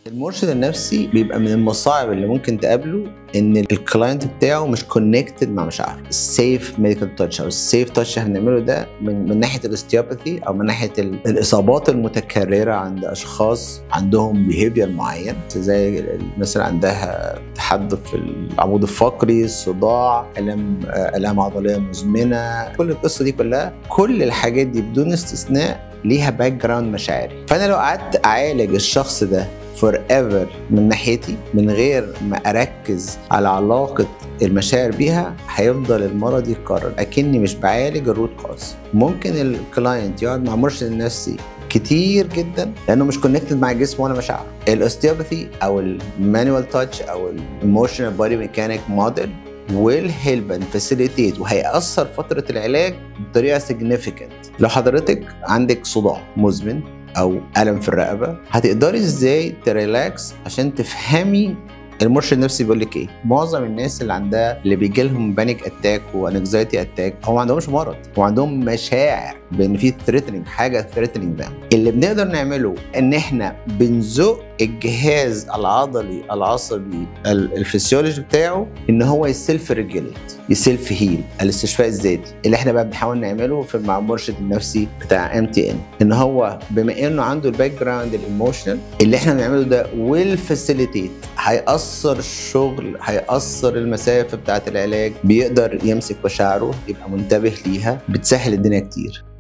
المرشد النفسي بيبقى من المصاعب اللي ممكن تقابله ان الكلاينت بتاعه مش كونكتد مع مشاعره السيف ميديكال تاتش او السيف تاتش اللي هنعمله ده من من ناحيه الاستيوباثي او من ناحيه ال- الاصابات المتكرره عند اشخاص عندهم بيهيفير معين زي الناس اللي عندها تحدث في العمود الفقري صداع الام الام عضليه مزمنه كل القصه دي كلها كل الحاجات دي بدون استثناء ليها باك جراوند مشاعري فانا لو قعدت اعالج الشخص ده فور ايفر من ناحيتي من غير ما اركز على علاقه المشاعر بيها هيفضل المرض يتكرر اكني مش بعالج الروت كوز ممكن الكلاينت يقعد مع مرشد النفسي كتير جدا لانه مش كونكتد مع الجسم ولا مشاعره الاوستيوباثي او المانوال تاتش او الايموشنال بودي ميكانيك موديل will help and facilitate وهيأثر فترة العلاج بطريقة significant لو حضرتك عندك صداع مزمن او الم في الرقبه هتقدري ازاي تريلاكس عشان تفهمي المرشد النفسي بيقول لك ايه معظم الناس اللي عندها اللي بيجي لهم بانيك اتاك وانكزايتي اتاك هو ما عندهمش مرض هو عندهم مشاعر بان في ثريتنينج حاجه ثريتنينج ده اللي بنقدر نعمله ان احنا بنزق الجهاز العضلي العصبي ال- الفسيولوجي بتاعه ان هو يسيلف ريجوليت يسيلف هيل الاستشفاء الذاتي اللي احنا بقى بنحاول نعمله في مع المرشد النفسي بتاع ام تي ان ان هو بما انه عنده الباك جراوند الايموشنال اللي احنا بنعمله ده ويل فاسيليتيت هيأثر الشغل هيأثر المسافه بتاعه العلاج بيقدر يمسك مشاعره يبقى منتبه ليها بتسهل الدنيا كتير